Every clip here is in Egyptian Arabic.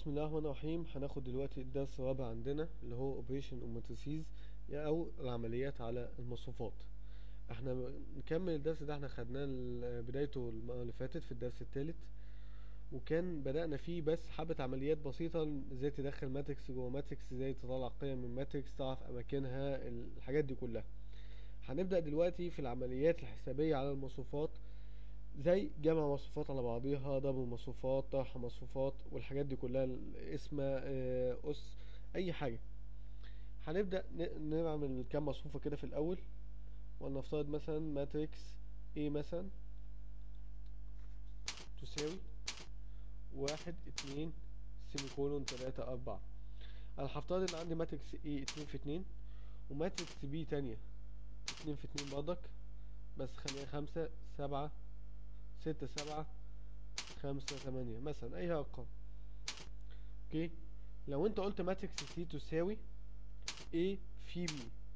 بسم الله الرحمن الرحيم هناخد دلوقتي الدرس الرابع عندنا اللي هو اوبريشن اوماتيسيز او العمليات على المصفوفات احنا نكمل الدرس ده احنا خدناه ال- بدايته المرة اللي فاتت في الدرس الثالث وكان بدأنا فيه بس حبة عمليات بسيطة ازاي تدخل ماتريكس جوه ماتريكس ازاي تطلع قيم من ماتريكس تعرف اماكنها الحاجات دي كلها هنبدأ دلوقتي في العمليات الحسابية على المصفوفات زي جمع مصفوفات على بعضيها ضرب مصفوفات طرح مصفوفات والحاجات دي كلها اسم آه، أس أي حاجة هنبدأ ن- نعمل كام مصفوفة كده في الأول ولنفترض مثلا ماتريكس A مثلا تساوي واحد اتنين سيمي كولون تلاتة أربعة أنا هفترض إن عندي ماتريكس A اتنين في اتنين وماتريكس B تانية اتنين في اتنين برضك بس خليها خمسة سبعة ستة سبعة خمسة ثمانية مثلا أي أرقام أوكي لو أنت قلت ماتريكس سي تساوي A في B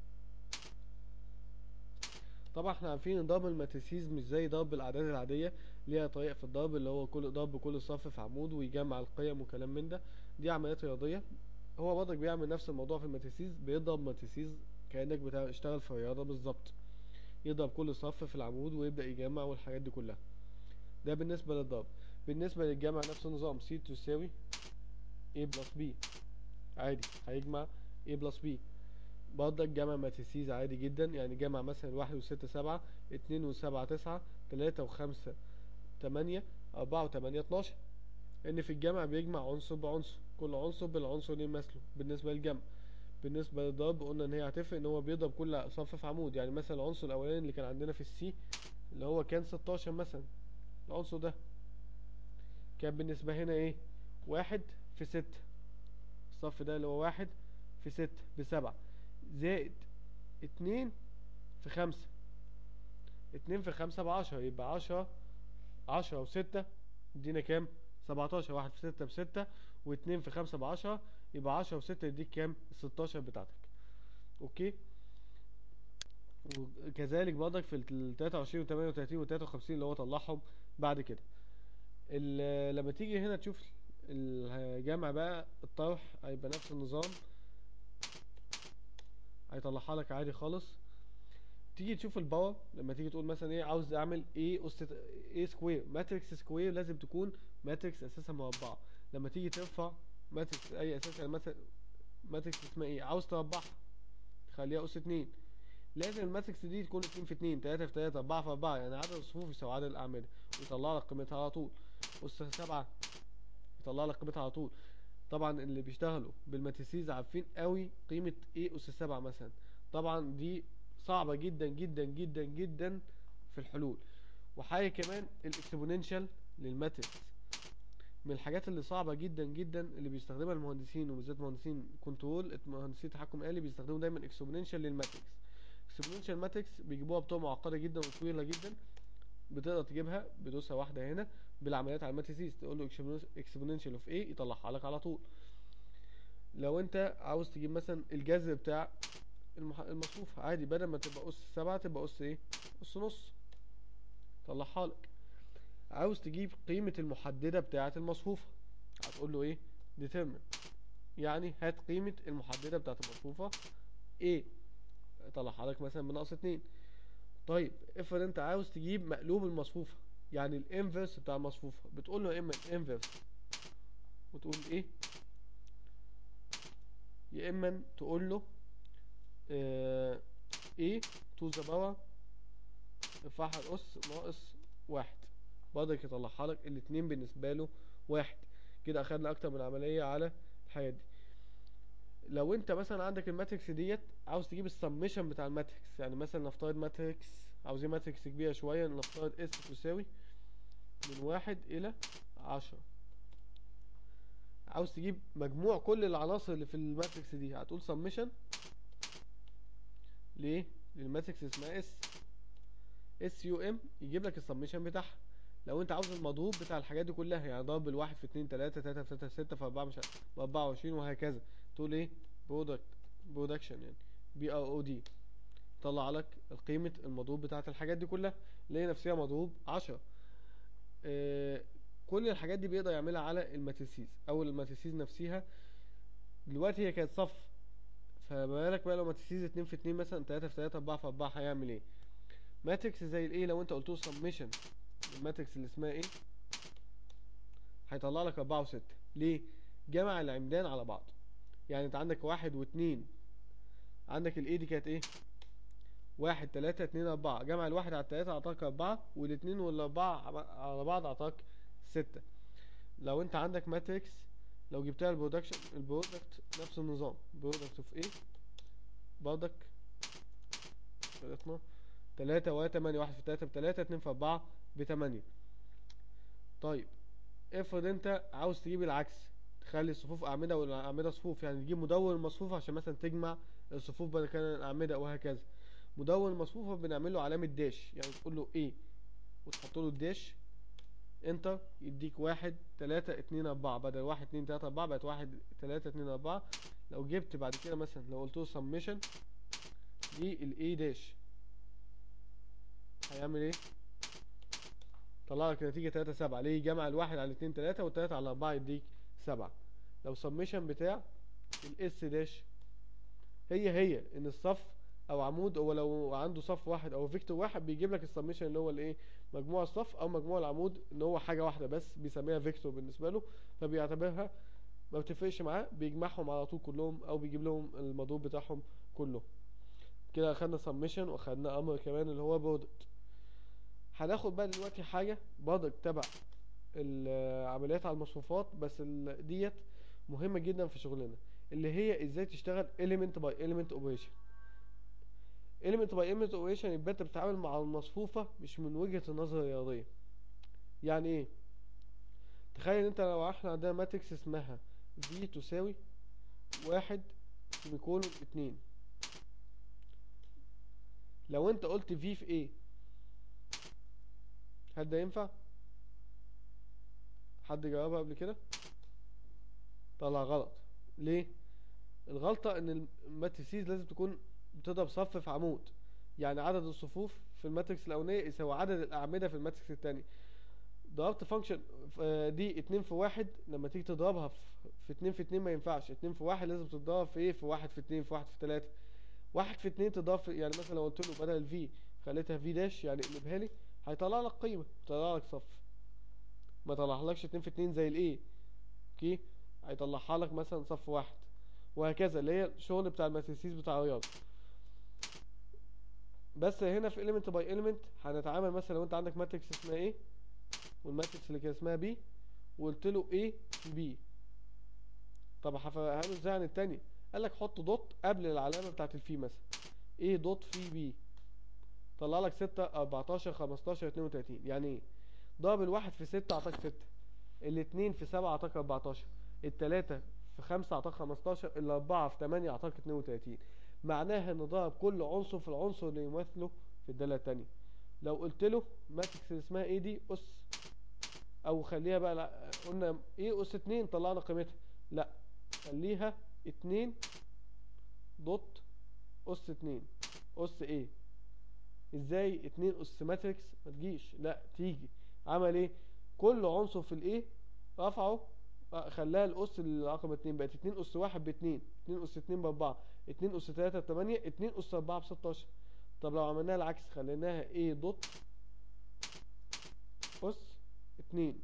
طبعا احنا عارفين ان ضرب الماتريسيز مش زي ضرب الأعداد العادية ليها طريقة في الضرب اللي هو كل ضرب كل صف في عمود ويجمع القيم وكلام من ده دي عمليات رياضية هو برضك بيعمل نفس الموضوع في الماتريسيز بيضرب ماتريسيز كأنك بتشتغل في رياضة بالظبط يضرب كل صف في العمود ويبدأ يجمع والحاجات دي كلها ده بالنسبة للضرب بالنسبة للجمع نفس النظام C تساوي A بلس B عادي هيجمع A بلس B برضك جمع ماتريسيز عادي جدا يعني جمع مثلا واحد وستة سبعة اتنين وسبعة تسعة تلاتة وخمسة تمانية أربعة وتمانية اتناشر إن في الجمع بيجمع عنصر بعنصر كل عنصر بالعنصر اللي يمثله بالنسبة للجمع بالنسبة للضرب قلنا إن هي هتفرق إن هو بيضرب كل صف في عمود يعني مثلا العنصر الأولاني اللي كان عندنا في السي اللي هو كان ستاشر مثلا العنصر ده كان بالنسبة هنا ايه واحد في ستة الصف ده اللي هو واحد في ستة بسبعة زائد اتنين في خمسة اتنين في خمسة بعشرة يبقى عشرة عشرة وستة يدينا كام سبعتاشر واحد في ستة بستة واتنين في خمسة بعشرة يبقى عشرة وستة يديك كام الستاشر بتاعتك اوكي وكذلك برضك في ال 23 و 38 و 53 اللي هو طلعهم بعد كده ال- لما تيجي هنا تشوف الجمع بقى الطرح هيبقى نفس النظام هيطلعها لك عادي خالص تيجي تشوف الباور لما تيجي تقول مثلا ايه عاوز اعمل ايه اس ايه سكوير ماتريكس سكوير لازم تكون ماتريكس اساسا مربعه لما تيجي ترفع ماتريكس اي اساس يعني مثلا ماتريكس اسمها ايه عاوز تربعها تخليها اس اتنين لازم الماتريكس دي تكون اتنين في اتنين تلاتة في تلاتة أربعة في أربعة يعني عدد الصفوف يساوي عدد الأعمدة ويطلع لك قيمتها على طول أس سبعة يطلع لك قيمتها على طول طبعا اللي بيشتغلوا بالماتريسيز عارفين قوي قيمة ايه أس سبعة مثلا طبعا دي صعبة جدا جدا جدا جدا في الحلول وحاجة كمان الاكسبوننشال للماتريكس من الحاجات اللي صعبة جدا جدا اللي بيستخدمها المهندسين وبالذات مهندسين كنترول مهندسين تحكم آلي بيستخدموا دايما اكسبوننشال للماتريكس اكسبوننشال ماتريكس بيجيبوها بطرق معقدة جدا وطويلة جدا بتقدر تجيبها بدوسة واحدة هنا بالعمليات على الماتريسيز تقول له اكسبوننشال اوف ايه يطلعها لك على طول لو انت عاوز تجيب مثلا الجذر بتاع المح... المصفوف عادي بدل ما تبقى اس سبعة تبقى اس ايه اس نص طلعها لك عاوز تجيب قيمة المحددة بتاعة المصفوفة هتقول له ايه determine يعني هات قيمة المحددة بتاعة المصفوفة ايه طلعها لك مثلا بناقص اتنين طيب افرض انت عاوز تجيب مقلوب المصفوفة يعني الانفرس بتاع المصفوفة بتقول له يا اما الانفرس وتقول ايه يا اما تقول له اه ايه تو ذا باور ارفعها الاس ناقص واحد برضك يطلعها لك الاتنين بالنسبة له واحد كده اخدنا اكتر من عملية على الحاجات دي لو انت مثلا عندك الماتريكس ديت عاوز تجيب السميشن بتاع الماتريكس يعني مثلا نفترض ماتريكس عاوزين ماتريكس كبيرة شوية نفترض اس تساوي من واحد الى عشرة عاوز تجيب مجموع كل العناصر اللي في الماتريكس دي هتقول سميشن ليه للماتريكس اسمها اس اس يو ام يجيب لك السميشن بتاعها لو انت عاوز المضروب بتاع الحاجات دي كلها يعني ضرب الواحد في اتنين تلاتة تلاتة في تلاتة في ستة في أربعة مش عارف بأربعة وعشرين وهكذا تقول ايه برودكت برودكشن يعني بي ار او دي طلع لك قيمة المضروب بتاعت الحاجات دي كلها اللي هي نفسها مضروب عشرة اه كل الحاجات دي بيقدر يعملها على الماتريسيز او الماتريسيز نفسها دلوقتي هي كانت صف فما بالك بقى لو ماتريسيز اتنين في اتنين مثلا تلاتة في تلاتة اربعة في اربعة هيعمل ايه ماتريكس زي الايه لو انت قلت له سميشن الماتريكس اللي اسمها ايه هيطلع لك اربعة وستة ليه جمع العمدان على بعض يعني انت عندك واحد واتنين عندك الايه دي كانت ايه واحد تلاتة اتنين اربعة جمع الواحد على التلاتة اعطاك اربعة والاتنين والاربعة عم- على بعض اعطاك ستة لو انت عندك ماتريكس لو جبتها البرودكشن البرودكت نفس النظام برودكت اوف ايه برضك غلطنا تلاتة وتمانية واحد في تلاتة بتلاتة اتنين في اربعة بتمانية طيب افرض انت عاوز تجيب العكس تخلي الصفوف اعمدة والاعمدة صفوف يعني تجيب مدون المصفوفة عشان مثلا تجمع الصفوف بدل كان الاعمدة وهكذا مدون المصفوفة بنعمل له علامة داش يعني تقول له ايه وتحط له الداش انتر يديك واحد تلاتة اتنين اربعة بدل واحد اتنين تلاتة اربعة بقت واحد تلاتة اتنين اربعة لو جبت بعد كده مثلا لو قلت له سميشن للاي داش هيعمل ايه طلع لك نتيجة تلاتة سبعة ليه جمع الواحد على الاتنين تلاتة والتلاتة على الأربعة يديك سبعة لو سميشن بتاع الاس داش هي هي ان الصف او عمود هو لو عنده صف واحد او فيكتور واحد بيجيب لك السميشن اللي هو الايه مجموع الصف او مجموع العمود ان هو حاجة واحدة بس بيسميها فيكتور بالنسبة له فبيعتبرها ما بتفرقش معاه بيجمعهم على طول كلهم او بيجيب لهم المضروب بتاعهم كله كده اخدنا سميشن واخدنا امر كمان اللي هو برودكت هناخد بقى دلوقتي حاجة برضك تبع العمليات على المصفوفات بس ال- ديت مهمة جدا في شغلنا اللي هي ازاي تشتغل element by element operation element by element operation يبقى انت بتتعامل مع المصفوفة مش من وجهة النظر الرياضية يعني ايه تخيل انت لو احنا عندنا ماتريكس اسمها V تساوي واحد سيميكولون اتنين لو انت قلت V في ايه هل ده ينفع حد جاوبها قبل كده طلع غلط ليه الغلطة ان الماتريسيز لازم تكون بتضرب صف في عمود يعني عدد الصفوف في الماتريكس الاولانية يساوي عدد الاعمدة في الماتريكس التاني ضربت فانكشن دي اتنين في واحد لما تيجي تضربها في في اتنين في اتنين ما ينفعش اتنين في واحد لازم تضرب في ايه في واحد في اتنين في واحد في تلاتة واحد في اتنين تضرب في يعني مثلا لو قلت له بدل الفي خليتها في داش يعني اقلبها لي هيطلع لك قيمة يطلع لك صف ما طلعلكش اتنين في اتنين زي الايه اوكي هيطلعها لك مثلا صف واحد وهكذا اللي هي الشغل بتاع الماتريسيز بتاع الرياضة بس هنا في element by element هنتعامل مثلا لو انت عندك ماتريكس اسمها ايه والماتريكس اللي كان اسمها بي وقلت له ايه في بي طب هفهمه ازاي عن التاني قال لك حط دوت قبل العلامة بتاعت الفي مثلا ايه دوت في بي طلع لك ستة اربعتاشر خمستاشر اتنين وتلاتين يعني ايه ضرب الواحد في ستة اعطاك ستة الاتنين في سبعة اعطاك اربعتاشر التلاتة في خمسة اعطاك خمستاشر الاربعة في تمانية اعطاك اتنين وتلاتين معناها ان ضرب كل عنصر في العنصر اللي يمثله في الدالة التانية لو قلت له ماتريكس اللي اسمها ايه دي اس او خليها بقى لا قلنا ايه اس اتنين طلعنا قيمتها لا خليها اتنين دوت اس اتنين اس ايه ازاي اتنين اس ماتريكس ما تجيش لا تيجي عمل ايه كل عنصر في الايه رفعه آه، خلاها الاس الرقم اتنين بقت اتنين اس واحد باتنين اتنين اس اتنين باربعة اتنين اس تلاتة بتمانية اتنين اس اربعة بستاشر طب لو عملناها العكس خليناها ايه دوت اس اتنين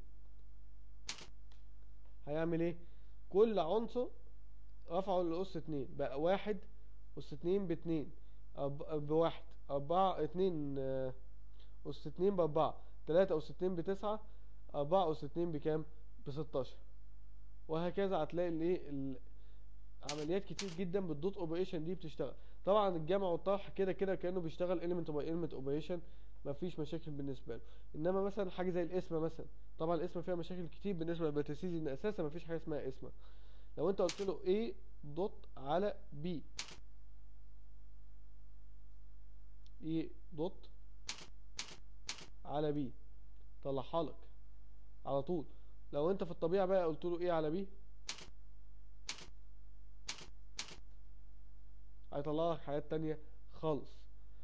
هيعمل ايه كل عنصر رفعه لأس اتنين بقى واحد أس اتنين باتنين أرب- بواحد أربعة اتنين آه، أس اتنين بأربعة تلاتة أس اتنين بتسعة أربعة أس اتنين بكام بستاشر وهكذا هتلاقي الايه ال- عمليات كتير جدا بالدوت اوبريشن دي بتشتغل طبعا الجمع والطرح كده كده كانه بيشتغل element by element اوبريشن مفيش مشاكل بالنسبه له انما مثلا حاجه زي القسمه مثلا طبعا القسمه فيها مشاكل كتير بالنسبه للباتريسيز ان اساسا مفيش حاجه اسمها قسمه لو انت قلت له A دوت على B A دوت على B طلعها لك على طول لو انت في الطبيعة بقى قلت له A على B هيطلع لك حاجات تانية خالص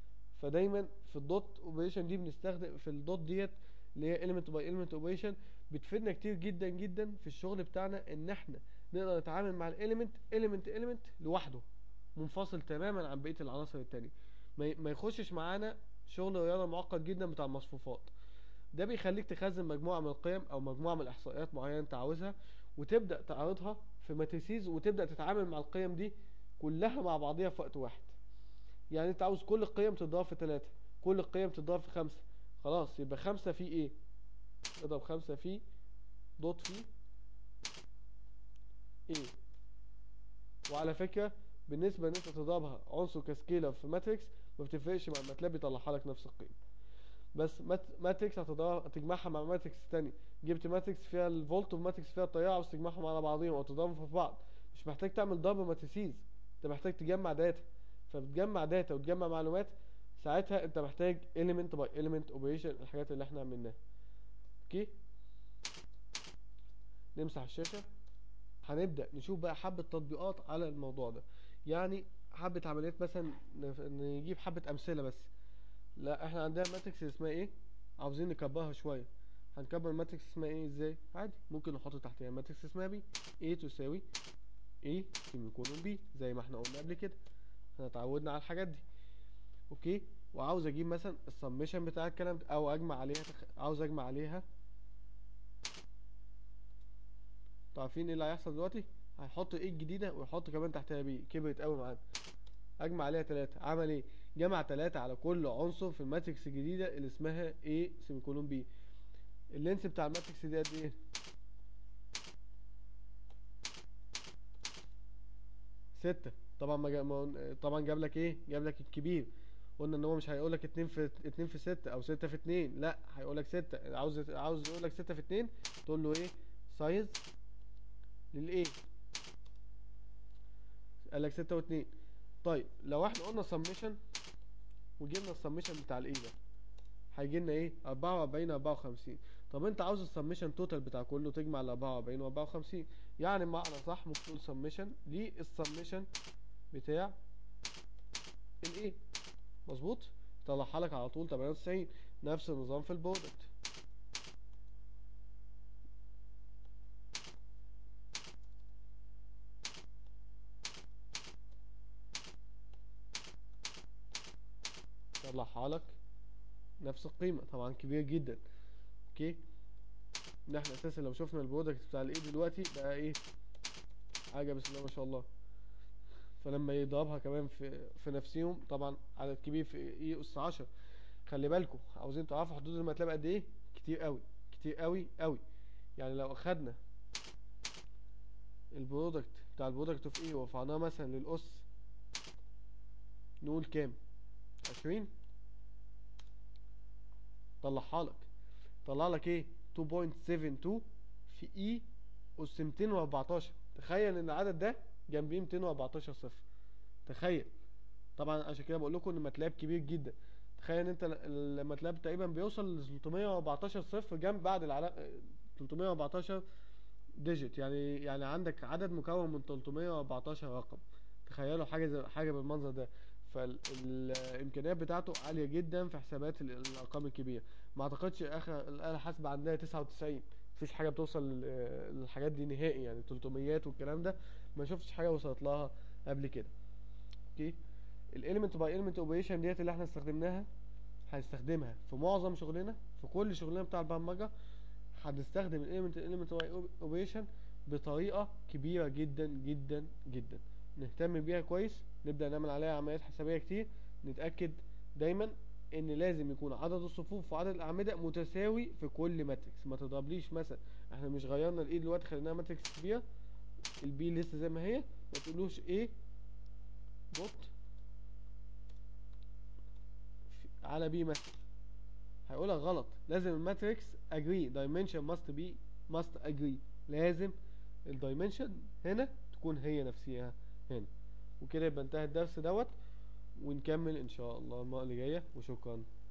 فدايما في الدوت اوبريشن دي بنستخدم في الدوت ديت اللي هي element by element operation بتفيدنا كتير جدا جدا في الشغل بتاعنا ان احنا نقدر نتعامل مع الاليمنت اليمنت اليمنت لوحده منفصل تماما عن بقيه العناصر التانية ما ي- ما يخشش معانا شغل رياضه معقد جدا بتاع المصفوفات ده بيخليك تخزن مجموعه من القيم او مجموعه من الاحصائيات معينه انت عاوزها وتبدا تعرضها في ماتريسيز وتبدا تتعامل مع القيم دي كلها مع بعضيها في وقت واحد يعني انت عاوز كل القيم تضاف في ثلاثة كل القيم تضاف في خمسة خلاص يبقى خمسة في ايه اضرب خمسة في دوت في ايه وعلى فكرة بالنسبة ان انت تضربها عنصر كسكيلر في ماتريكس ما بتفرقش مع الماتلاب بيطلعها لك نفس القيمة بس مات ماتريكس هتضرب هتجمعها مع ماتريكس تاني جبت ماتريكس فيها الفولت وماتريكس فيها التيار عاوز تجمعهم على بعضهم او تضربهم في بعض مش محتاج تعمل ضرب ماتريسيز انت محتاج تجمع داتا فبتجمع داتا وتجمع معلومات ساعتها انت محتاج element by element operation الحاجات اللي احنا عملناها اوكي نمسح الشاشة هنبدأ نشوف بقى حبة تطبيقات على الموضوع ده يعني حبة عمليات مثلا نف- نجيب حبة أمثلة بس لا احنا عندنا ماتريكس اسمها ايه عاوزين نكبرها شوية هنكبر ماتريكس اسمها ايه ازاي عادي ممكن نحط تحتها ماتريكس اسمها بي A تساوي A سيميكولون B زي ما احنا قلنا قبل كده احنا اتعودنا على الحاجات دي اوكي وعاوز اجيب مثلا السمشن بتاع الكلام ده او اجمع عليها تخ... عاوز اجمع عليها انتوا عارفين ايه اللي هيحصل دلوقتي هيحط ايه الجديده ويحط كمان تحتها بي كبرت قوي معانا اجمع عليها تلاتة عمل ايه جمع تلاتة على كل عنصر في الماتريكس الجديده اللي اسمها A سيميكولون B اللينس بتاع الماتريكس دي قد ايه ستة طبعا ما جا... ما... طبعا جاب لك ايه جاب لك الكبير قلنا ان هو مش هيقول لك اتنين في اتنين في ستة او ستة في اتنين لا هيقول لك ستة عاوز عاوز يقول لك ستة في اتنين تقول له ايه سايز للايه قال لك ستة واتنين طيب لو احنا قلنا سميشن وجبنا السميشن بتاع الايه ده هيجي لنا ايه 44 54 طب انت عاوز السميشن توتال بتاع كله تجمع ال 44 و 54 يعني بمعنى صح ممكن تقول سميشن للسميشن بتاع الايه مظبوط طلعها لك على طول 98 نفس النظام في البرودكت طلعها لك نفس القيمة طبعا كبير جدا اوكي ان احنا اساسا لو شفنا البرودكت بتاع الايه دلوقتي بقى ايه حاجة بسم الله ما شاء الله فلما يضربها كمان في في نفسهم طبعا عدد كبير في ايه اس 10 خلي بالكم عاوزين تعرفوا حدود المطلب قد ايه كتير قوي كتير قوي قوي يعني لو اخدنا البرودكت بتاع البرودكت اوف ايه ورفعناه مثلا للاس نقول كام عشرين طلعها لك طلع لك ايه 2.72 في اي اس 214 تخيل ان العدد ده جنبيه 214 صفر تخيل طبعا عشان كده بقول لكم ان الماتلاب كبير جدا تخيل ان انت ال- الماتلاب تقريبا بيوصل ل 314 صفر جنب بعد العلامة 314 ديجيت يعني يعني عندك عدد مكون من 314 رقم تخيلوا حاجه زي حاجه بالمنظر ده فالامكانيات بتاعته عاليه جدا في حسابات ال- الارقام الكبيره ما اعتقدش اخر الاله الحاسبه عندها 99 مفيش حاجه بتوصل لل- للحاجات دي نهائي يعني 300 والكلام ده ما شفتش حاجه وصلت لها قبل كده اوكي الاليمنت باي اليمنت اوبريشن ديت اللي احنا استخدمناها هنستخدمها في معظم شغلنا في كل شغلنا بتاع البرمجه هنستخدم الاليمنت الاليمنت باي اوبريشن بطريقه كبيره جدا جدا جدا نهتم بيها كويس نبدا نعمل عليها عمليات حسابيه كتير نتاكد دايما ان لازم يكون عدد الصفوف وعدد الاعمده متساوي في كل ماتريكس ما تضربليش مثلا احنا مش غيرنا الايه دلوقتي خليناها ماتريكس كبيره البي لسه زي ما هي ما تقولوش ايه دوت في- على بي مثلا هيقولها غلط لازم الماتريكس agree dimension must be must agree لازم الدايمنشن هنا تكون هي نفسها هنا وكده يبقى انتهى الدرس دوت ونكمل ان شاء الله المرة اللي جاية وشكرا